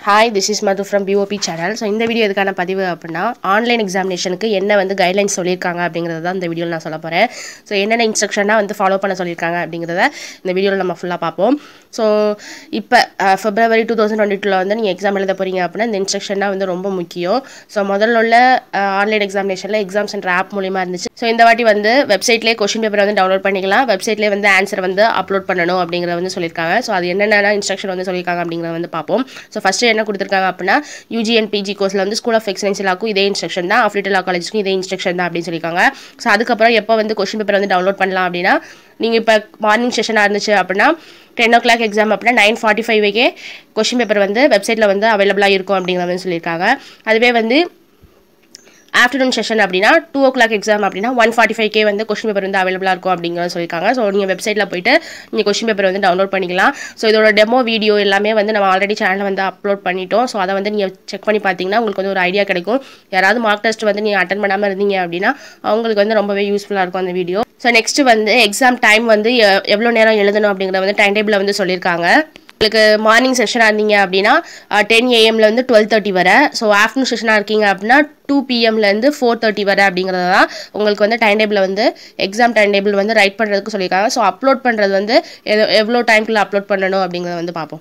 hi this is Madhu from BOP channel so இந்த வீடியோ எதுக்கான பதிவு அப்படின்னா ஆன்லைன் எக்ஸாமினேஷனுக்கு என்ன வந்து கைட்லைன்ஸ் சொல்லியிருக்காங்க அப்படிங்கிறத தான் இந்த வீடியோவில் நான் சொல்ல போகிறேன் ஸோ என்னென்ன இன்ஸ்ட்ரக்ஷனாக வந்து ஃபாலோ பண்ண சொல்லியிருக்காங்க அப்படிங்கிறத இந்த வீடியோவில் நம்ம ஃபுல்லாக பார்ப்போம் ஸோ இப்போ பிப்ரவரி டூ தௌசண்ட் டுவெண்ட்டி டூவில் வந்து நீங்கள் எக்ஸாம் எழுத போகிறீங்க அப்படின்னா இந்த இன்ஸ்ட்ரக்ஷனாக வந்து ரொம்ப முக்கியம் ஸோ முதல்ல உள்ள ஆன்லைன் எக்ஸாமினேஷனில் எக்ஸாம் சென்டர் ஆப் மூலிமா இருந்துச்சு ஸோ இந்த வாட்டி வந்து வெப்சைட்லேயே கொஷின் பேப்பர் வந்து டவுன்லோட் பண்ணிக்கலாம் வெப்சைட்லேயே வந்து ஆன்சர் வந்து அப்லோட் பண்ணணும் அப்படிங்கிறத வந்து சொல்லியிருக்காங்க ஸோ அது என்னென்ன இன்ஸ்ட்ரக்ஷன் வந்து சொல்லியிருக்காங்க அப்படிங்கிறத வந்து பார்ப்போம் ஸோ ஃபஸ்ட்டு என்ன கொடுத்துருக்காங்க அப்படின்னா யூஜி அண்ட் பிஜி கோர்ஸில் வந்து ஸ்கூல் ஆஃப் எக்ஸலன்ஸ் லாக்கும் இதே இன்ஸ்ட்ரக்ஷன் தான் ஆஃப்லிட்டர் லா காலேஜுக்கும் இதே இன்ஸ்ட்ரக்ஷன் தான் அப்படின்னு சொல்லியிருக்காங்க ஸோ அதுக்கப்புறம் எப்போ வந்து கொஷின் பேப்பர் வந்து டவுன்லோட் பண்ணலாம் அப்படின்னா நீங்கள் இப்போ மார்னிங் செஷனாக இருந்துச்சு அப்படின்னா டென் ஓ கிளாக் எக்ஸாம் அப்படின்னா நைன் ஃபார்ட்டி ஃபைவ்க்கே கொஷின் பேப்பர் வந்து வெப்சைட்டில் வந்து அவைலபிளாக இருக்கும் அப்படிங்கிற மாதிரி சொல்லியிருக்காங்க அதுவே வந்து ஆஃப்டர்நூன் செஷன் அப்படின்னா டூ ஓ கிளாக் எக்ஸாம் அப்படின்னா ஒன் ஃபார்ட்டி ஃபைவ் கே வந்து கொஷின் பேப்பர் வந்து அவைலபிளாக இருக்கும் அப்படிங்கிறத சொல்லியிருக்காங்க ஸோ நீங்கள் வெப்சைட்டில் போயிட்டு நீங்கள் கொஷின் பேப்பர் வந்து டவுன்லோட் பண்ணிக்கலாம் ஸோ இதோட டெமோ வீடியோ எல்லாமே வந்து நம்ம ஆல்ரெடி சேனலில் வந்து அப்லோட் பண்ணிட்டோம் ஸோ அதை வந்து நீங்கள் செக் பண்ணி பார்த்தீங்கன்னா உங்களுக்கு வந்து ஒரு ஐடியா கிடைக்கும் யாராவது மார்க் டெஸ்ட் வந்து நீங்கள் அட்டன் பண்ணாமல் இருந்தீங்க அப்படின்னா அவங்களுக்கு வந்து ரொம்பவே யூஸ்ஃபுல்லாக இருக்கும் அந்த வீடியோ ஸோ நெக்ஸ்ட் வந்து எக்ஸாம் டைம் வந்து எ- எவ்வளோ நேரம் எழுதணும் அப்படிங்கிறத வந்து டைம் டேபிளில் வந்து சொல்லியிருக்காங்க உங்களுக்கு மார்னிங் செஷனாக இருந்தீங்க அப்படின்னா டென் ஏஎம்ல இருந்து டுவெல் தேர்ட்டி வரை ஸோ ஆஃப்டர்நூன் செஷனாக இருக்கீங்க அப்படின்னா டூ பிஎம்லேருந்து ஃபோர் தேர்ட்டி வரை அப்படிங்கிறது தான் உங்களுக்கு வந்து டைம் டேபிள் வந்து எக்ஸாம் டைம் டேபிள் வந்து ரைட் பண்ணுறதுக்கு சொல்லியிருக்காங்க ஸோ அப்லோட் பண்ணுறது வந்து எவ்வளோ- எவ்வளோ டைம்குள்ளே அப்லோட் பண்ணணும் அப்படிங்கிறத வந்து பார்ப்போம்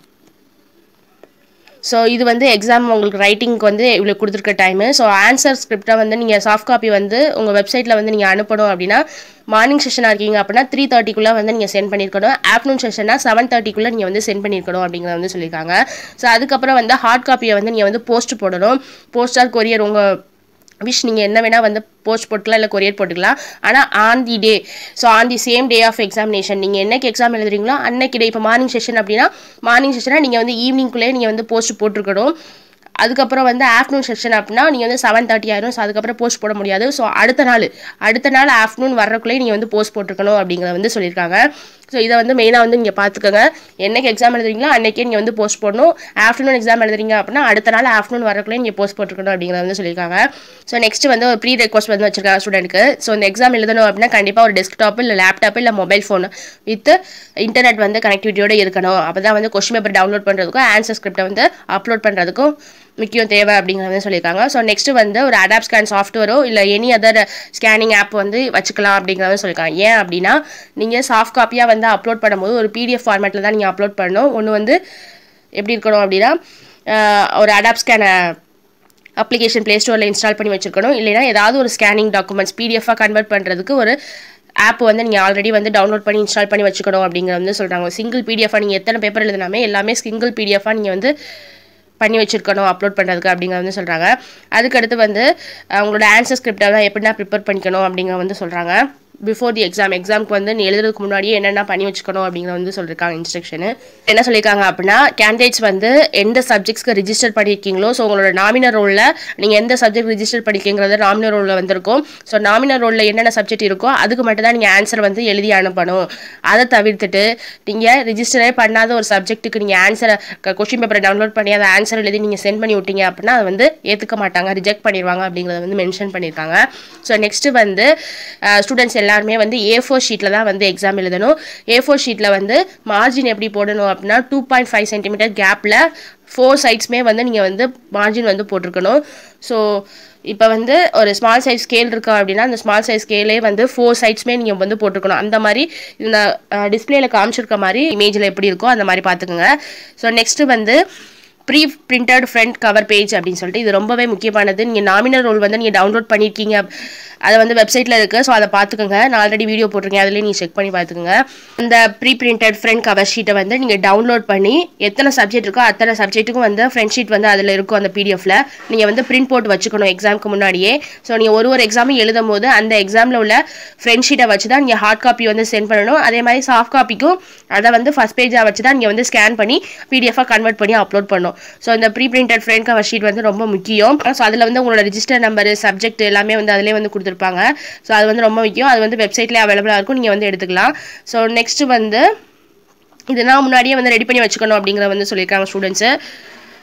ஸோ இது வந்து எக்ஸாம் உங்களுக்கு ரைட்டிங்க்கு வந்து இவ்வளோ கொடுத்துருக்க டைமு ஸோ ஆன்சர் ஸ்கிரிப்டை வந்து நீங்கள் சாஃப்ட் காப்பி வந்து உங்கள் வெப்சைட்டில் வந்து நீங்கள் அனுப்பணும் அப்படின்னா மார்னிங் செஷனாக இருக்கீங்க அப்படின்னா த்ரீ தேர்ட்டிக்குள்ளே வந்து நீங்கள் சென்ட் பண்ணியிருக்கணும் ஆஃப்டர்நூன் செஷனாக செவன் தேர்ட்டிக்குள்ளே நீங்கள் வந்து சென்ட் பண்ணியிருக்கணும் அப்படிங்கிறத வந்து சொல்லியிருக்காங்க ஸோ அதுக்கப்புறம் வந்து ஹார்ட் காப்பியை வந்து நீங்கள் வந்து போஸ்ட் போடணும் போஸ்டர் கொரியர் உங்கள் விஷ் நீங்கள் என்ன வேணால் வந்து போஸ்ட் போட்டுக்கலாம் இல்லை கொரியர் போட்டுக்கலாம் ஆனால் on the day so on the same day of examination நீங்கள் என்னைக்கு எக்ஸாம் எழுதுறீங்களோ அன்னைக்கு டே இப்போ மார்னிங் செஷன் அப்படின்னா மார்னிங் செஷனாக நீங்கள் வந்து ஈவினிங்குள்ளே நீங்கள் வந்து போஸ்ட் போட்டிருக்கணும் அதுக்கப்புறம் வந்து ஆஃப்டர்நூன் செஷன் அப்படின்னா நீங்கள் வந்து செவன் தேர்ட்டி ஆயிரும் ஸோ அதுக்கப்புறம் போஸ்ட் போட முடியாது ஸோ அடுத்த நாள் அடுத்த நாள் ஆஃப்டர்நூன் வர்றக்குள்ளே நீங்கள் வந்து போஸ்ட் போட்டிருக்கணும் அப்படிங்கிறத வந்து சொல்லியிருக்காங்க ஸோ இதை வந்து மெயினாக வந்து நீங்கள் பார்த்துக்கோங்க என்னைக்கு எக்ஸாம் எழுதுறீங்களோ அன்னைக்கே நீங்கள் வந்து போஸ்ட் போடணும் ஆஃப்டர்நூன் எக்ஸாம் எழுதுறீங்க அப்படின்னா அடுத்த நாள் ஆஃப்டர்நூன் வரக்குள்ளே நீங்கள் போஸ்ட் போட்டிருக்கணும் அப்படிங்கிறத வந்து சொல்லியிருக்காங்க ஸோ நெக்ஸ்ட் வந்து ஒரு ப்ரீ ரெக்வஸ்ட் வந்து வச்சிருக்காங்க ஸ்டூடெண்ட்க்கு ஸோ இந்த எக்ஸாம் எழுதணும் அப்படின்னா கண்டிப்பாக ஒரு டெஸ்க்டாப் இல்லை லேப்டாப் இல்லை மொபைல் ஃபோன் வித் இன்டர்நெட் வந்து கனெக்டிவிட்டியோட இருக்கணும் அப்போ தான் வந்து கொஸ்டின் பேப்பர் டவுன்லோட் பண்ணுறதுக்கும் ஆன்சர் ஸ்கிரிப்டை வந்து அப்லோட் பண்ணுறதுக்கும் முக்கியம் தேவை அப்படிங்கிறத வந்து சொல்லியிருக்காங்க ஸோ நெக்ஸ்ட் வந்து ஒரு அடாப் ஸ்கேன் சாஃப்ட்வேரோ இல்லை எனி அதர் ஸ்கேனிங் ஆப் வந்து வச்சுக்கலாம் அப்படிங்கிறத சொல்லியிருக்காங்க ஏன் அப்படின்னா நீங்கள் சாஃப்ட் காப்பியாக வந்து அப்லோட் பண்ணும்போது ஒரு பிடிஎஃப் ஃபார்மேட்டில் தான் நீங்கள் அப்லோட் பண்ணணும் ஒன்று வந்து எப்படி இருக்கணும் அப்படின்னா ஆஹ், ஒரு அடாப் ஸ்கேனை அப்ளிகேஷன் ப்ளே ஸ்டோரில் இன்ஸ்டால் பண்ணி வச்சிருக்கணும் இல்லைனா ஏதாவது ஒரு ஸ்கேனிங் டாக்குமெண்ட்ஸ் பிடிஎஃபாக கன்வெர்ட் பண்ணுறதுக்கு ஒரு ஆப் வந்து நீங்கள் ஆல்ரெடி வந்து டவுன்லோட் பண்ணி இன்ஸ்டால் பண்ணி வச்சுக்கணும் அப்படிங்கிற வந்து சொல்கிறாங்க சிங்கிள் பிடிஎஃபாக நீங்கள் எத்தனை பேப்பர் எழுதினாமே எல்லாமே சிங்கிள் பிடிஎஃபாக நீங்கள் வந்து பண்ணி வச்சிருக்கணும் அப்லோட் பண்ணுறதுக்கு அப்படிங்கிற வந்து சொல்கிறாங்க அதுக்கடுத்து வந்து அவங்களோட ஆன்சர் ஸ்கிரிப்டெல்லாம் எப்படின்னா ப்ரிப்பேர் பண்ணிக்கணும் அப்படிங்கிற வந்து சொல்கிறாங்க பிஃபோர் தி எக்ஸாம் எக்ஸாம்க்கு வந்து நீ எழுதுறதுக்கு முன்னாடியே என்னென்ன பண்ணி வச்சுக்கணும் அப்படிங்கிற வந்து சொல்லியிருக்காங்க இன்ஸ்ட்ரக்ஷனு என்ன சொல்லியிருக்காங்க அப்படின்னா கேண்டிடேட்ஸ் வந்து எந்த சப்ஜெக்ட்ஸ்க்கு ரிஜிஸ்டர் பண்ணியிருக்கீங்களோ ஸோ உங்களோட நாமினர் ரோலில் நீங்கள் எந்த சப்ஜெக்ட் ரிஜிஸ்டர் பண்ணிருக்கீங்கிறது நாமினர் ரோலில் வந்திருக்கும் ஸோ நாமினர் ரோலில் என்னென்ன சப்ஜெக்ட் இருக்கோ அதுக்கு மட்டும் தான் நீங்கள் ஆன்சர் வந்து எழுதி அனுப்பணும் அதை தவிர்த்துட்டு நீங்கள் ரிஜிஸ்டரே பண்ணாத ஒரு சப்ஜெக்ட்டுக்கு நீங்கள் ஆன்சரை கொஷின் பேப்பரை டவுன்லோட் பண்ணி அதை ஆன்சர் எழுதி நீங்கள் சென்ட் பண்ணி விட்டீங்க அப்படின்னா அதை வந்து ஏற்றுக்க மாட்டாங்க ரிஜெக்ட் பண்ணிடுவாங்க அப்படிங்கிறத வந்து மென்ஷன் பண்ணியிருக்காங்க ஸோ நெக்ஸ்ட்டு வந்து ஸ்டூடெண்ட்ஸ் எல்லாருமே வந்து ஏ ஃபோர் ஷீட்டில் தான் வந்து எக்ஸாம் எழுதணும் ஏ ஃபோர் ஷீட்டில் வந்து மார்ஜின் எப்படி போடணும் அப்படின்னா டூ பாயிண்ட் ஃபைவ் சென்டிமீட்டர் கேப்பில் ஃபோர் சைட்ஸ்மே வந்து நீங்கள் வந்து மார்ஜின் வந்து போட்டிருக்கணும் ஸோ இப்போ வந்து ஒரு ஸ்மால் சைஸ் ஸ்கேல் இருக்கா அப்படின்னா அந்த ஸ்மால் சைஸ் ஸ்கேலே வந்து ஃபோர் சைட்ஸ்மே நீங்கள் வந்து போட்டிருக்கணும் அந்த மாதிரி இந்த டிஸ்பிளேல காமிச்சிருக்க மாதிரி இமேஜில் எப்படி இருக்கோ அந்த மாதிரி பார்த்துக்குங்க ஸோ நெக்ஸ்ட்டு வந்து pre printed front cover page அப்படின்னு சொல்லிட்டு இது ரொம்பவே முக்கியமானது நீங்கள் நாமினல் ரோல் வந்து நீங்கள் டவுன்லோட் பண்ணியிருக்கீங்க அதை வந்து வெப்சைட்டில் இருக்குது ஸோ அதை பார்த்துக்கோங்க நான் ஆல்ரெடி வீடியோ போட்டிருக்கேன் அதுலேயே நீங்கள் செக் பண்ணி பார்த்துக்கோங்க இந்த ப்ரீ பிரிண்டட் ஃப்ரண்ட் கவர் ஷீட்டை வந்து நீங்கள் டவுன்லோட் பண்ணி எத்தனை சப்ஜெக்ட் இருக்கோ அத்தனை சப்ஜெக்ட்டுக்கும் வந்து ஃப்ரண்ட் ஷீட் வந்து அதில் இருக்கும் அந்த பிடிஎஃப்ல நீங்கள் வந்து பிரிண்ட் போட்டு வச்சுக்கணும் எக்ஸாமுக்கு முன்னாடியே ஸோ நீங்கள் ஒரு ஒரு எக்ஸாமும் எழுதும் போது அந்த எக்ஸாமில் உள்ள ஃப்ரண்ட் ஷீட்டை வச்சு தான் நீங்கள் ஹார்ட் காப்பி வந்து சென்ட் பண்ணணும் அதே மாதிரி சாஃப்ட் காப்பிக்கும் அதை வந்து ஃபஸ்ட் பேஜாக வச்சு தான் நீங்கள் வந்து ஸ்கேன் பண்ணி பிடிஎஃபாக கன்வெர்ட் பண்ணி அப்லோட் பண்ணணும் ஸோ இந்த pre printed front cover sheet வந்து ரொம்ப முக்கியம் ஸோ அதில் வந்து உங்களோட ரிஜிஸ்டர் நம்பர் சப்ஜெக்ட் எல்லாமே வந்து அதிலே வந்து கொடுத்துருப்பாங்க ஸோ அது வந்து ரொம்ப முக்கியம் அது வந்து வெப்சைட்லேயே அவைலபிளாக இருக்கும் நீங்கள் வந்து எடுத்துக்கலாம் ஸோ நெக்ஸ்ட் வந்து இதெல்லாம் முன்னாடியே வந்து ரெடி பண்ணி வச்சுக்கணும் அப்படிங்கிற வந்து சொல்லியிருக்காங்க ஸ்டூடெண்ட்ஸு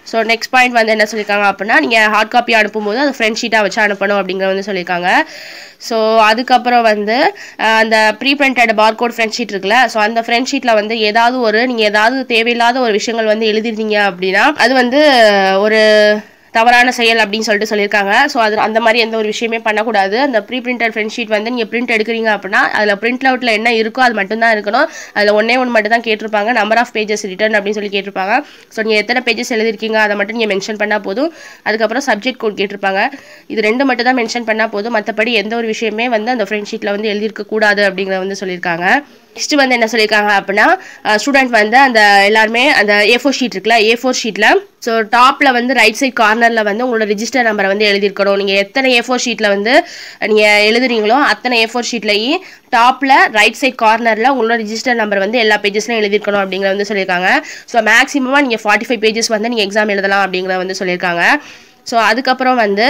ஸோ நெக்ஸ்ட் பாயிண்ட் வந்து என்ன சொல்லியிருக்காங்க அப்படின்னா நீங்கள் ஹார்ட் காப்பி அனுப்பும்போது அதை ஃப்ரெண்ட் ஷீட்டாக வச்சு அனுப்பணும் அப்படிங்கிறத வந்து சொல்லியிருக்காங்க ஸோ அதுக்கப்புறம் வந்து அஹ், அந்த pre printed barcode front sheet இருக்குல்ல ஸோ அந்த ஃப்ரெண்ட் ஷீட்டில் வந்து ஏதாவது ஒரு நீங்கள் ஏதாவது தேவையில்லாத ஒரு விஷயங்கள் வந்து எழுதிருந்தீங்க அப்படின்னா அது வந்து ஒரு தவறான செயல் அப்படின்னு சொல்லிட்டு சொல்லியிருக்காங்க ஸோ அது அந்த மாதிரி எந்த ஒரு விஷயமே பண்ணக்கூடாது அந்த ப்ரீ பிரிண்டட் ஃப்ரெண்ட் ஷீட் வந்து நீங்கள் பிரிண்ட் எடுக்கிறீங்க அப்படின்னா அதில் பிரிண்ட் அவுட்டில் என்ன இருக்கோ அது மட்டும்தான் இருக்கணும் அதில் ஒன்றே ஒன்று மட்டும் தான் கேட்டிருப்பாங்க நம்பர் ஆஃப் பேஜஸ் ரிட்டர்ன் அப்படின்னு சொல்லி கேட்டிருப்பாங்க ஸோ நீங்கள் எத்தனை பேஜஸ் எழுதிருக்கீங்க அதை மட்டும் நீங்கள் மென்ஷன் பண்ணால் போதும் அதுக்கப்புறம் சப்ஜெக்ட் கோட் கேட்டிருப்பாங்க இது ரெண்டு மட்டும் தான் மென்ஷன் பண்ணால் போதும் மற்றபடி எந்த ஒரு விஷயமே வந்து அந்த ஃப்ரெண்ட் ஷீட்டில் வந்து எழுதியிருக்க கூடாது அப்படிங்கிறத வந்து சொல்லியிருக்காங்க நெக்ஸ்ட் வந்து என்ன சொல்லியிருக்காங்க அப்படின்னா ஸ்டூடெண்ட் வந்து அந்த எல்லாருமே அந்த ஏ ஃபோர் ஷீட் இருக்குல்ல ஏ ஃபோர் ஷீட்டில் ஸோ டாப்பில் வந்து ரைட் சைட் கார்னரில் வந்து உங்களோட ரிஜிஸ்டர் நம்பரை வந்து எழுதியிருக்கணும் நீங்கள் எத்தனை ஏ ஃபோர் ஷீட்டில் வந்து நீங்கள் எழுதுறீங்களோ அத்தனை ஏ ஃபோர் ஷீட்லையும் டாப்பில் ரைட் சைட் கார்னரில் உங்களோட ரிஜிஸ்டர் நம்பர் வந்து எல்லா பேஜஸ்லையும் எழுதியிருக்கணும் அப்படிங்கிறத வந்து சொல்லியிருக்காங்க ஸோ மேக்ஸிமமாக நீங்கள் ஃபார்ட்டி ஃபைவ் பேஜஸ் வந்து நீங்கள் எக்ஸாம் எழுதலாம் அப்படிங்கிறத வந்து சொல்லியிருக்காங்க ஸோ அதுக்கப்புறம் வந்து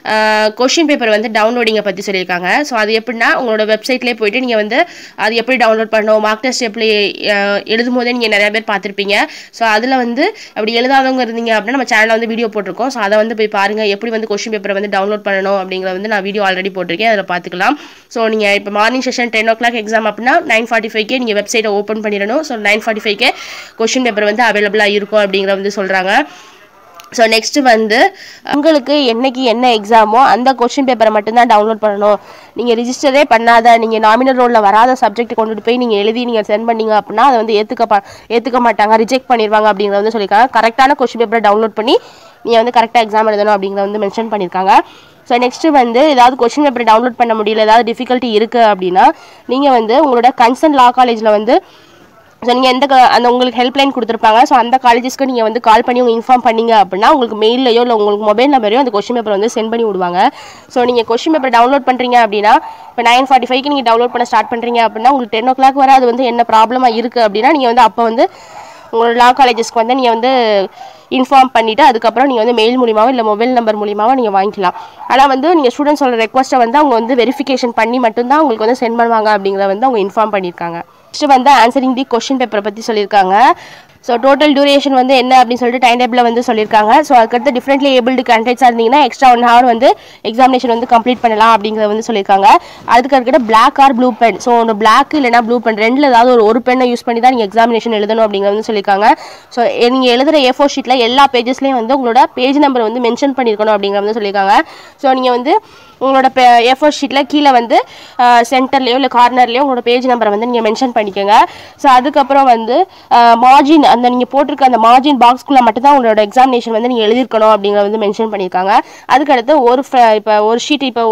கொஷின் பேப்பர் வந்து டவுன்லோடிங்கை பற்றி சொல்லியிருக்காங்க ஸோ அது எப்படின்னா உங்களோட வெப்சைட்லேயே போயிட்டு நீங்கள் வந்து அது எப்படி டவுன்லோட் பண்ணணும் மார்க் டெஸ்ட் எப்படி அஹ், எழுதும் போதே நீங்கள் நிறைய பேர் பார்த்துருப்பீங்க ஸோ அதில் வந்து அப்படி எழுதாதவங்க இருந்தீங்க அப்படின்னா நம்ம சேனலில் வந்து வீடியோ போட்டிருக்கோம் ஸோ அதை வந்து போய் பாருங்கள் எப்படி வந்து கொஷின் பேப்பரை வந்து டவுன்லோட் பண்ணணும் அப்படிங்கிறத வந்து நான் வீடியோ ஆல்ரெடி போட்டிருக்கேன் அதில் பார்த்துக்கலாம் ஸோ நீங்கள் இப்போ morning session ten o'clock exam அப்படின்னா நைன் ஃபார்ட்டி ஃபைவ்க்கே நீங்கள் வெப்சைட்டை ஓப்பன் பண்ணிடணும் ஸோ நைன் ஃபார்ட்டி ஃபைவ்க்கே கொஷின் பேப்பர் வந்து அவைலபிளாக இருக்கும் அப்படிங்கிற வந்து சொல்கிறாங்க ஸோ நெக்ஸ்ட் வந்து உங்களுக்கு என்னைக்கு என்ன எக்ஸாமோ அந்த கொஷின் பேப்பரை மட்டும்தான் டவுன்லோட் பண்ணணும் நீங்கள் ரிஜிஸ்டரே பண்ணாத நீங்கள் நாமினல் ரோலில் வராத சப்ஜெக்ட் கொண்டுட்டு போய் நீங்கள் எழுதி நீங்கள் சென்ட் பண்ணீங்க அப்படின்னா அதை வந்து ஏற்றுக்க ப ஏற்றுக்க மாட்டாங்க ரிஜெக்ட் பண்ணிடுவாங்க அப்படிங்கிறத வந்து சொல்லியிருக்காங்க கரெக்டான கொஷின் பேப்பரை டவுன்லோட் பண்ணி நீங்கள் வந்து கரெக்டாக எக்ஸாம் எழுதணும் அப்படிங்கிறத வந்து மென்ஷன் பண்ணியிருக்காங்க ஸோ நெக்ஸ்ட்டு வந்து ஏதாவது கொஷின் பேப்பர் டவுன்லோட் பண்ண முடியல ஏதாவது டிஃபிகல்ட்டி இருக்குது அப்படின்னா நீங்கள் வந்து உங்களோட கன்சர்ன் லா காலேஜில் வந்து ஸோ நீங்கள் எந்த க- அந்த உங்களுக்கு ஹெல்ப்லைன் கொடுத்துருப்பாங்க ஸோ அந்த காலேஜஸ்க்கு நீங்கள் வந்து கால் பண்ணி உங்க இன்ஃபார்ம் பண்ணீங்க அப்படின்னா உங்களுக்கு மெயிலையோ இல்லை உங்களுக்கு மொபைல் நம்பரையோ அந்த கொஷின் பேப்பர் வந்து சென்ட் பண்ணி விடுவாங்க ஸோ நீங்கள் கொஷின் பேப்பர் டவுன்லோட் பண்ணுறீங்க அப்படின்னா இப்போ நைன் ஃபார்ட்டி ஃபைவ்க்கு நீங்கள் டவுன்லோட் பண்ண ஸ்டார்ட் பண்ணுறீங்க அப்படின்னா உங்களுக்கு டென் ஓ கிளாக் வரை அது வந்து என்ன ப்ராப்ளமாக இருக்குது அப்படின்னா நீங்கள் வந்து அப்போ வந்து உங்களோட லா காலேஜஸ்க்கு வந்து நீங்கள் வந்து இன்ஃபார்ம் பண்ணிவிட்டு அதுக்கப்புறம் நீங்கள் வந்து மெயில் மூலியமாவோ இல்லை மொபைல் நம்பர் மூலியமாவோ நீங்கள் வாங்கிக்கலாம் ஆனால் வந்து நீங்கள் ஸ்டூடெண்ட்ஸோட ரெக்வஸ்ட்டை வந்து அவங்க வந்து வெரிஃபிகேஷன் பண்ணி மட்டும்தான் உங்களுக்கு வந்து சென்ட் பண்ணுவாங்க அப்படிங்கிறத வந்து அவங்க இன்ஃபார்ம் பண்ணியிருக்காங்க நெக்ஸ்ட் வந்து ஆன்சரிங் தி கொஷின் பேப்பரை பற்றி சொல்லியிருக்காங்க ஸோ டோட்டல் டியூரேஷன் வந்து என்ன அப்படின்னு சொல்லிட்டு டைம் டேபிளில் வந்து சொல்லியிருக்காங்க ஸோ அதுக்கடுத்து டிஃப்ரெண்ட்லி ஏபிள்டு கேண்டிடேட்ஸாக இருந்தீங்கன்னா எக்ஸ்ட்ரா ஒன் ஹவர் வந்து எக்ஸாமினேஷன் வந்து கம்ப்ளீட் பண்ணலாம் அப்படிங்கிறத வந்து சொல்லியிருக்காங்க அதுக்கு அதுக்கிட்ட black or blue pen so ஒன்று பிளாக் இல்லைனா ப்ளூ பென் ரெண்டில் ஏதாவது ஒரு ஒரு பெண்ணை யூஸ் பண்ணி தான் நீங்கள் எக்ஸாமினேஷன் எழுதணும் அப்படிங்கிறது வந்து சொல்லியிருக்காங்க ஸோ நீங்கள் எழுதுகிற ஏ ஃபோர் ஷீட்டில் எல்லா பேஜஸ்லேயும் வந்து உங்களோட பேஜ் நம்பர் வந்து மென்ஷன் பண்ணியிருக்கணும் அப்படிங்கிறத வந்து சொல்லியிருக்காங்க ஸோ நீங்கள் வந்து உங்களோட ஏ ஃபோர் ஷீட்டில் கீழே வந்து சென்டர்லேயோ இல்லை கார்னர்லேயோ உங்களோட பேஜ் நம்பரை வந்து நீங்கள் மென்ஷன் பண்ணிக்கோங்க ஸோ அதுக்கப்புறம் வந்து மார்ஜின் அந்த நீங்கள் போட்டிருக்க அந்த மார்ஜின் பாக்ஸ்க்குள்ளே மட்டும்தான் உங்களோட எக்ஸாமினேஷன் வந்து நீங்கள் எழுதியிருக்கணும் அப்படிங்கிறத வந்து மென்ஷன் பண்ணியிருக்காங்க அதுக்கடுத்து ஒரு இப்போ ஒரு ஷீட் இப்போ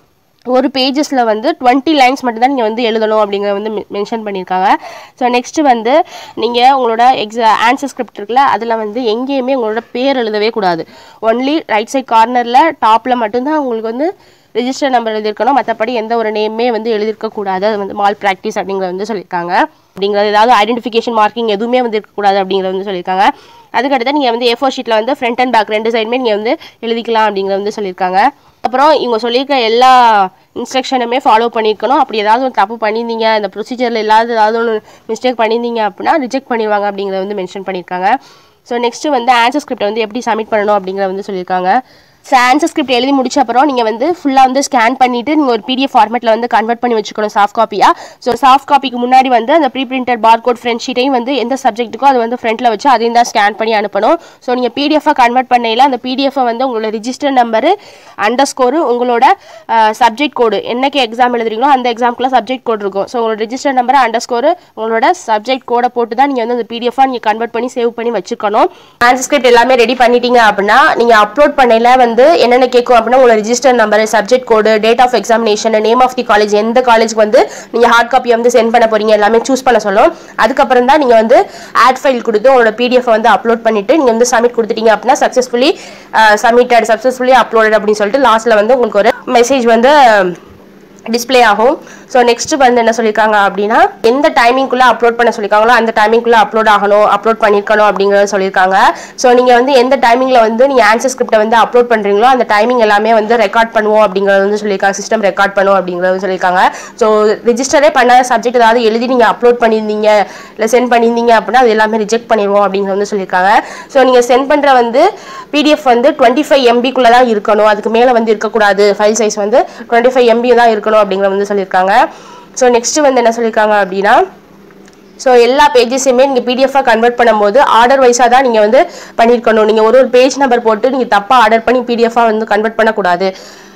ஒரு பேஜஸில் வந்து டுவெண்ட்டி லைன்ஸ் மட்டும் தான் நீங்கள் வந்து எழுதணும் அப்படிங்கிறத வந்து மென்ஷன் பண்ணியிருக்காங்க ஸோ நெக்ஸ்ட்டு வந்து நீங்கள் உங்களோட எக்ஸா ஆன்சர் ஸ்கிரிப்ட் இருக்குல்ல அதில் வந்து எங்கேயுமே உங்களோட பேர் எழுதவே கூடாது ஒன்லி ரைட் சைட் கார்னரில் டாப்பில் மட்டும்தான் உங்களுக்கு வந்து ரிஜிஸ்டர் நம்பர் எழுதியிருக்கணும் மற்றபடி எந்த ஒரு நேமே வந்து எழுதியிருக்க கூடாது அது வந்து மால் ப்ராக்டிஸ் அப்படிங்கிறத வந்து சொல்லியிருக்காங்க அப்படிங்கிறது ஏதாவது ஐடென்டிஃபிகேஷன் மார்க்கிங் எதுவுமே வந்து இருக்கக்கூடாது அப்படிங்கிறத வந்து சொல்லியிருக்காங்க அதுக்கடுத்து நீங்கள் வந்து ஏ ஃபோர் ஷீட்டில் வந்து ஃப்ரண்ட் அண்ட் பேக் ரெண்டு சைடுமே நீங்கள் வந்து எழுதிக்கலாம் அப்படிங்கிறத வந்து சொல்லியிருக்காங்க அப்புறம் இவங்க சொல்லியிருக்க எல்லா இன்ஸ்ட்ரக்ஷனுமே ஃபாலோ பண்ணியிருக்கணும் அப்படி ஏதாவது ஒரு தப்பு பண்ணியிருந்தீங்க இந்த ப்ரொசீஜரில் இல்லாத ஏதாவது ஒன்று மிஸ்டேக் பண்ணியிருந்தீங்க அப்படின்னா ரிஜெக்ட் பண்ணிடுவாங்க அப்படிங்கிறத வந்து மென்ஷன் பண்ணியிருக்காங்க ஸோ நெக்ஸ்ட்டு வந்து ஆன்சர் ஸ்கிரிப்டை வந்து எப்படி சப்மிட் பண்ணணும் அப்படிங்கிறத வந்து சொல்லியிருக்காங்க ஸோ ஆன்சர் ஸ்கிரிப்ட் எழுதி முடிச்ச அப்புறம் நீங்கள் வந்து ஃபுல்லாக வந்து ஸ்கேன் பண்ணிவிட்டு நீங்கள் ஒரு பிடிஎஃப் ஃபார்மேட்டில் வந்து கன்வெர்ட் பண்ணி வச்சுக்கணும் சாஃப்ட் காப்பியாக ஸோ சாஃப்ட் காப்பிக்கு முன்னாடி வந்து அந்த ப்ரீ பிரிண்டட் பார்கோட் ஃப்ரண்ட் ஷீட்டையும் வந்து எந்த சப்ஜெக்ட்டுக்கோ அது வந்து ஃப்ரண்ட்டில் வச்சு அதையும் தான் ஸ்கேன் பண்ணி அனுப்பணும் ஸோ நீங்கள் பிடிஎஃபாக கன்வெர்ட் பண்ணையில் அந்த பிடிஎஃபை வந்து உங்களோட ரிஜிஸ்டர் நம்பரு அண்டர் ஸ்கோரு உங்களோட சப்ஜெக்ட் கோடு என்னைக்கு எக்ஸாம் எழுதுறீங்களோ அந்த எக்ஸாம்க்குள்ள சப்ஜெக்ட் கோட் இருக்கும் ஸோ உங்களோட ரிஜிஸ்டர் நம்பர் அண்டர் ஸ்கோரு உங்களோட சப்ஜெக்ட் கோடை போட்டு தான் நீங்கள் வந்து அந்த பிடிஎஃபாக நீங்கள் கன்வெர்ட் பண்ணி சேவ் பண்ணி வச்சுக்கணும் ஆன்சர் ஸ்கிரிப்ட் எல்லாமே ரெடி பண்ணிட்டீங்க அப்படின்னா நீங்கள் அப்லோட் பண்ணையில் வந்து என்னென்ன கேட்கும் அப்படின்னா உங்களோட register number subject code date of examination name of the college எந்த காலேஜ்க்கு வந்து நீங்கள் ஹார்ட் காப்பி வந்து சென்ட் பண்ண போறீங்க எல்லாமே சூஸ் பண்ண சொல்லும் அதுக்கப்புறம் தான் நீங்கள் வந்து ஆட் ஃபைல் கொடுத்து உங்களோட பிடிஎஃப் வந்து அப்லோட் பண்ணிட்டு நீங்கள் வந்து சப்மிட் கொடுத்துட்டீங்க அப்படின்னா சக்ஸஸ்ஃபுல்லி சப்மிட்டட் சக்ஸஸ்ஃபுல்லி அப்லோடட் அப்படின்னு சொல்லிட்டு லாஸ்ட்டில் வந்து உங்களுக்கு ஒரு மெசேஜ் வந்து டிஸ்ப்ளே ஆகும் ஸோ நெக்ஸ்ட் வந்து என்ன சொல்லியிருக்காங்க அப்படின்னா எந்த டைமிங்குள்ளே அப்லோட் பண்ண சொல்லியிருக்காங்களோ அந்த டைமிங்குள்ளே அப்லோட் ஆகணும் அப்லோட் பண்ணியிருக்கணும் அப்படிங்கிறத சொல்லியிருக்காங்க ஸோ நீங்கள் வந்து எந்த டைமிங்கில் வந்து நீங்கள் ஆன்சர் ஸ்கிரிப்டை வந்து அப்லோட் பண்ணுறீங்களோ அந்த டைமிங் எல்லாமே வந்து ரெக்கார்ட் பண்ணுவோம் அப்படிங்கிறது வந்து சொல்லியிருக்காங்க சிஸ்டம் ரெக்கார்ட் பண்ணுவோம் அப்படிங்கிறது வந்து சொல்லியிருக்காங்க ஸோ ரிஜிஸ்டரே பண்ணாத சப்ஜெக்ட் ஏதாவது எழுதி நீங்கள் அப்லோட் பண்ணியிருந்தீங்க இல்லை சென்ட் பண்ணியிருந்தீங்க அப்படின்னா அது எல்லாமே ரிஜெக்ட் பண்ணிடுவோம் அப்படிங்கிறது வந்து சொல்லியிருக்காங்க ஸோ நீங்கள் சென்ட் பண்ணுற வந்து பிடிஎஃப் வந்து டுவெண்ட்டி ஃபைவ் எம்பிக்குள்ளே தான் இருக்கணும் அதுக்கு மேலே வந்து இருக்கக்கூடாது ஃபைல் சைஸ் வந்து டுவெண்ட்டி ஃபைவ் எம்பி தான் இருக்கணும் அப்படிங்கிறத வந்து சொல்லியிருக்காங்க ஸோ நெக்ஸ்ட் வந்து என்ன சொல்லியிருக்காங்க அப்படின்னா ஸோ எல்லா பேஜஸையுமே நீங்கள் பிடிஎஃபாக கன்வெர்ட் பண்ணும்போது ஆர்டர் வைஸாக தான் நீங்கள் வந்து பண்ணியிருக்கணும் நீங்கள் ஒரு ஒரு பேஜ் நம்பர் போட்டு நீங்கள் தப்பாக ஆர்டர் பண்ணி பிடிஎஃபாக வந்து கன்வெர்ட் பண்ணக்கூடாது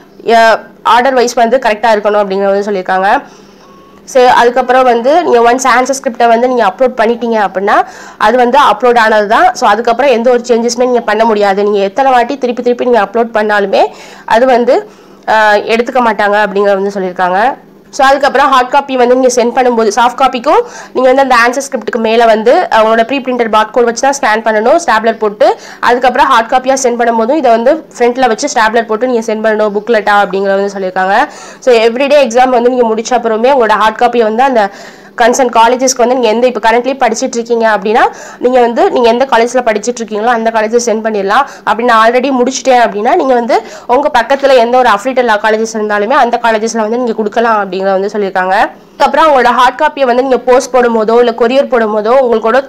ஆர்டர் வைஸ் வந்து கரெக்டாக இருக்கணும் அப்படிங்கிறத வந்து சொல்லியிருக்காங்க ஸோ அதுக்கப்புறம் வந்து நீங்கள் ஒன்ஸ் ஆன்சர் ஸ்கிரிப்டை வந்து நீங்கள் அப்லோட் பண்ணிட்டீங்க அப்படின்னா அது வந்து அப்லோட் ஆனது தான் ஸோ அதுக்கப்புறம் எந்த ஒரு சேஞ்சஸுமே நீங்கள் பண்ண முடியாது நீங்கள் எத்தனை வாட்டி திருப்பி திருப்பி நீங்கள் அப்லோட் பண்ணாலுமே அது வந்து ஆஹ், எடுத்துக்க மாட்டாங்க அப்படிங்கிறத வந்து சொல்லியிருக்காங்க ஸோ அதுக்கப்புறம் ஹார்ட் காப்பி வந்து நீங்கள் சென்ட் பண்ணும்போது சாஃப்ட் காப்பிக்கும் நீங்கள் வந்து அந்த ஆன்சர் ஸ்கிரிப்ட்டுக்கு மேலே வந்து அவங்களோட ப்ரீ பிரிண்டட் பாட் கோட் வச்சு தான் ஸ்கேன் பண்ணணும் ஸ்டாப்லர் போட்டு அதுக்கப்புறம் ஹார்ட் காப்பியாக சென்ட் பண்ணும்போதும் இதை வந்து ஃப்ரண்ட்டில் வச்சு ஸ்டாப்லர் போட்டு நீங்கள் சென்ட் பண்ணணும் புக்லெட்டா அப்படிங்கிறத வந்து சொல்லியிருக்காங்க ஸோ எவ்ரிடே எக்ஸாம் வந்து நீங்கள் முடிச்ச அப்புறமே உங்களோட ஹார்ட் காப்பியை வந்து அந்த கன்சர்ன் காலேஜஸ்க்கு வந்து நீங்கள் எந்த இப்போ கரண்ட்லி படிச்சிட்டு இருக்கீங்க அப்படின்னா நீங்கள் வந்து நீங்கள் எந்த காலேஜில் படிச்சிட்டு இருக்கீங்களோ அந்த காலேஜில் சென்ட் பண்ணிடலாம் அப்படி நான் ஆல்ரெடி முடிச்சிட்டேன் அப்படின்னா நீங்கள் வந்து உங்கள் பக்கத்தில் எந்த ஒரு அஃப்ரிட்டல் காலேஜஸ் இருந்தாலுமே அந்த காலேஜஸில் வந்து நீங்கள் கொடுக்கலாம் அப்படிங்கிறத வந்து சொல்லியிருக்காங்க அதுக்கப்புறம் உங்களோட ஹார்ட் காப்பியை வந்து நீங்கள் போஸ்ட் போடும் போதோ இல்லை கொரியர் போடும் போதோ உங்களோட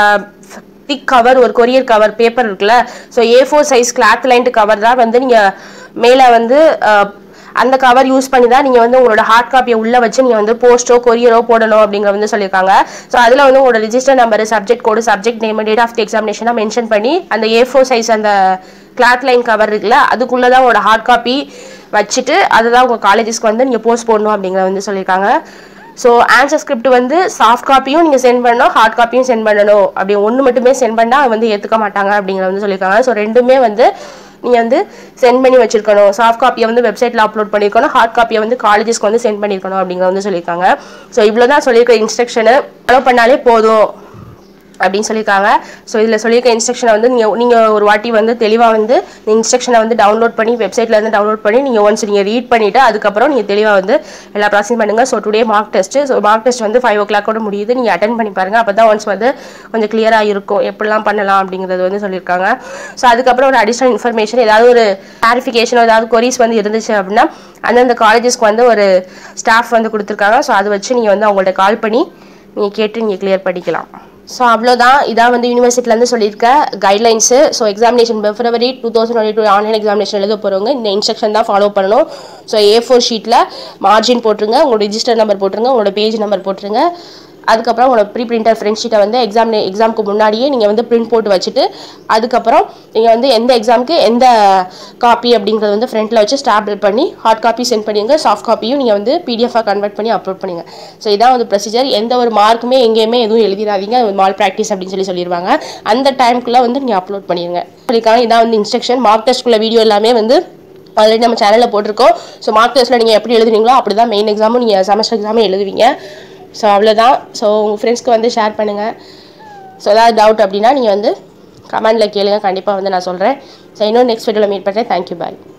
திக் கவர் ஒரு கொரியர் கவர் பேப்பர் இருக்குல்ல so A four size cloth lined cover தான் வந்து நீங்கள் மேலே வந்து அஹ், அந்த கவர் யூஸ் பண்ணி தான் நீங்கள் வந்து உங்களோட ஹார்ட் காப்பியை உள்ளே வச்சு நீங்கள் வந்து போஸ்ட்டோ கொரியரோ போடணும் அப்படிங்கிற வந்து சொல்லியிருக்காங்க ஸோ அதில் வந்து உங்களோட register number subject code subject name date of the எக்ஸாமினேஷனாக மென்ஷன் பண்ணி அந்த ஏ ஃபோர் சைஸ் அந்த கிளாத் லைன் கவர் இருக்குல்ல அதுக்குள்ளே தான் உங்களோட ஹார்ட் காப்பி வச்சுட்டு அதுதான் உங்கள் காலேஜஸ்க்கு வந்து நீங்கள் போஸ்ட் போடணும் அப்படிங்கிற வந்து சொல்லியிருக்காங்க ஸோ ஆன்சர் ஸ்கிரிப்ட் வந்து சாஃப்ட் காப்பியும் நீங்கள் சென்ட் பண்ணணும் ஹார்ட் காப்பியும் சென்ட் பண்ணணும் அப்படி ஒன்று மட்டுமே சென்ட் பண்ணால் வந்து ஏற்றுக்க மாட்டாங்க அப்படிங்கிற வந்து சொல்லியிருக்காங்க ஸோ ரெண்டுமே வந்து நீங்கள் வந்து சென்ட் பண்ணி வச்சிருக்கணும் சாஃப்ட் காப்பியை வந்து வெப்சைட்டில் அப்லோட் பண்ணியிருக்கணும் ஹார்ட் காப்பியை வந்து காலேஜஸ்க்கு வந்து சென்ட் பண்ணியிருக்கணும் அப்படிங்கிற வந்து சொல்லியிருக்காங்க ஸோ இவ்வளோ தான் சொல்லியிருக்க இன்ஸ்ட்ரக்ஷனு ஃபாலோ பண்ணாலே போதும் அப்படின்னு சொல்லியிருக்காங்க ஸோ இதில் சொல்லியிருக்க இன்ஸ்ட்ரக்ஷனை வந்து நீங்கள் நீங்கள் ஒரு வாட்டி வந்து தெளிவாக வந்து இந்த இன்ஸ்ட்ரக்ஷனை வந்து டவுன்லோட் பண்ணி வெப்சைட்ல இருந்து டவுன்லோட் பண்ணி நீங்கள் ஒன்ஸ் நீங்கள் ரீட் பண்ணிவிட்டு அதுக்கப்புறம் நீங்கள் தெளிவாக வந்து எல்லா ப்ராசஸும் பண்ணுங்கள் so today mark test so mark test வந்து ஃபைவ் ஓ கிளாக்கோட முடியுது நீங்கள் அட்டன் பண்ணி பாருங்கள் அப்போ தான் ஒன்ஸ் வந்து கொஞ்சம் கிளியராக இருக்கும் எப்படிலாம் பண்ணலாம் அப்படிங்கிறது வந்து சொல்லியிருக்காங்க ஸோ அதுக்கப்புறம் ஒரு அடிஷ்னல் இன்ஃபர்மேஷன் ஏதாவது ஒரு கிளாரிஃபிகேஷன் ஏதாவது கொரிஸ் வந்து இருந்துச்சு அப்படின்னா அந்தந்த காலேஜஸ்க்கு வந்து ஒரு ஸ்டாஃப் வந்து கொடுத்துருக்காங்க ஸோ அதை வச்சு நீங்கள் வந்து அவங்கள்ட்ட கால் பண்ணி நீங்கள் கேட்டு நீங்கள் கிளியர் பண்ணிக்கலாம் ஸோ அவ்வளோதான் இதான் வந்து யூனிவர்சிட்டிலேருந்து சொல்லியிருக்க guidelines so examination February two thousand twenty two online examination எழுத போகிறவங்க இந்த இன்ஸ்ட்ரக்ஷன் தான் ஃபாலோ பண்ணணும் ஸோ ஏ ஃபோர் ஷீட்டில் மார்ஜின் போட்டுருங்க உங்களோட ரிஜிஸ்டர் நம்பர் போட்டுருங்க உங்களோட பேஜ் நம்பர் போட்டுருங்க அதுக்கப்புறம் உங்களோட ப்ரீ பிரிண்டர் ஃப்ரெண்ட் ஷீட்டை வந்து எக்ஸாம் எக்ஸாமுக்கு முன்னாடியே நீங்கள் வந்து பிரிண்ட் போட்டு வச்சுட்டு அதுக்கப்புறம் நீங்கள் வந்து எந்த எக்ஸாமுக்கு எந்த காப்பி அப்படிங்கிறது வந்து ஃப்ரண்ட்டில் வச்சு ஸ்டாப்லெட் பண்ணி ஹார்ட் காப்பி சென்ட் பண்ணிடுங்க சாஃப்ட் காப்பியும் நீங்கள் வந்து பிடிஎஃபாக கன்வெர்ட் பண்ணி அப்லோட் பண்ணுங்க ஸோ இதான் வந்து ப்ரொசீஜர் எந்த ஒரு மார்க்குமே எங்கேயுமே எதுவும் எழுதிடாதீங்க மால் ப்ராக்டிஸ் அப்படின்னு சொல்லி சொல்லிடுவாங்க அந்த டைம்குள்ளே வந்து நீங்கள் அப்லோட் பண்ணிடுங்க சொல்லியிருக்காங்க இதான் வந்து இன்ஸ்ட்ரக்ஷன் மார்க் டெஸ்ட்குள்ள வீடியோ எல்லாமே வந்து ஆல்ரெடி நம்ம சேனலில் போட்டிருக்கோம் ஸோ மார்க் டெஸ்ட்டில் நீங்கள் எப்படி எழுதுனீங்களோ அப்படி தான் மெயின் எக்ஸாமும் நீங்கள் செமஸ்டர் எக்ஸாமும் எழுதுவீங்க ஸோ அவ்வளோதான் ஸோ உங்கள் ஃப்ரெண்ட்ஸ்க்கு வந்து ஷேர் பண்ணுங்கள் ஸோ ஏதாவது டவுட் அப்படின்னா நீங்கள் வந்து கமெண்டில் கேளுங்க கண்டிப்பாக வந்து நான் சொல்கிறேன் ஸோ இன்னும் நெக்ஸ்ட் வீடியோவில் மீட் பண்ணுறேன் தேங்க்யூ பாய்